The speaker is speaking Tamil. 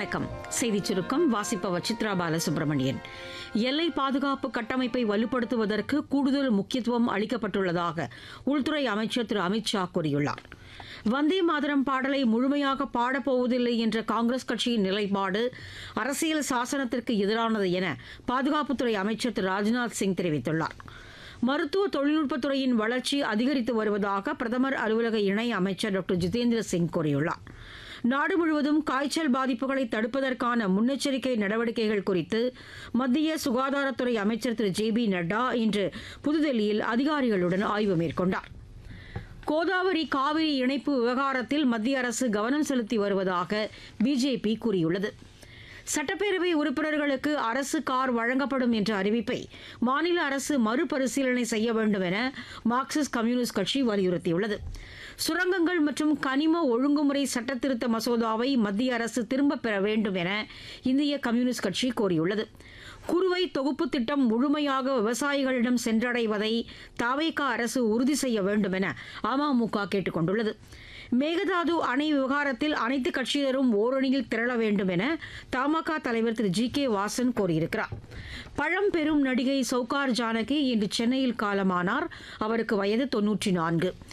வணக்கம் செய்திச் சுருக்கம் வாசிப்பவர் சித்ரா பாலசுப்ரமணியன் எல்லை பாதுகாப்பு கட்டமைப்பை வலுப்படுத்துவதற்கு கூடுதல் முக்கியத்துவம் அளிக்கப்பட்டுள்ளதாக உள்துறை அமைச்சர் திரு அமித் ஷா கூறியுள்ளார் வந்தே மாதரம் பாடலை முழுமையாக பாடப்போவதில்லை என்ற காங்கிரஸ் கட்சியின் நிலைப்பாடு அரசியல் சாசனத்திற்கு எதிரானது என பாதுகாப்புத்துறை அமைச்சர் திரு ராஜ்நாத் சிங் தெரிவித்துள்ளார் மருத்துவ தொழில்நுட்பத்துறையின் வளர்ச்சி அதிகரித்து வருவதாக பிரதமர் அலுவலக இணை அமைச்சர் டாக்டர் ஜிதேந்திர சிங் கூறியுள்ளார் நாடு முழுவதும் காய்ச்சல் பாதிப்புகளை தடுப்பதற்கான முன்னெச்சரிக்கை நடவடிக்கைகள் குறித்து மத்திய சுகாதாரத்துறை அமைச்சர் திரு ஜே பி நட்டா இன்று புதுதில்லியில் அதிகாரிகளுடன் ஆய்வு மேற்கொண்டார் கோதாவரி காவிரி இணைப்பு விவகாரத்தில் மத்திய அரசு கவனம் செலுத்தி வருவதாக பிஜேபி கூறியுள்ளது சட்டப்பேரவை உறுப்பினர்களுக்கு அரசு கார் வழங்கப்படும் என்ற அறிவிப்பை மாநில அரசு மறுபரிசீலனை செய்ய வேண்டும் என மார்க்சிஸ்ட் கம்யூனிஸ்ட் கட்சி வலியுறுத்தியுள்ளது சுரங்கங்கள் மற்றும் கனிம ஒழுங்குமுறை சட்டத்திருத்த மசோதாவை மத்திய அரசு திரும்பப் பெற வேண்டும் என இந்திய கம்யூனிஸ்ட் கட்சி கோரியுள்ளது குறுவை தொகுப்பு திட்டம் முழுமையாக விவசாயிகளிடம் சென்றடைவதை தாவேகா அரசு உறுதி செய்ய வேண்டும் என அமமுக கேட்டுக் கொண்டுள்ளது மேகதாது அணை விவகாரத்தில் அனைத்து கட்சியினரும் ஓரணியில் திரள வேண்டும் என தமாக தலைவர் திரு ஜி கே வாசன் கோரியிருக்கிறார் பழம்பெரும் நடிகை சௌகார் ஜானகி இன்று சென்னையில் காலமானார் அவருக்கு வயது தொன்னூற்றி நான்கு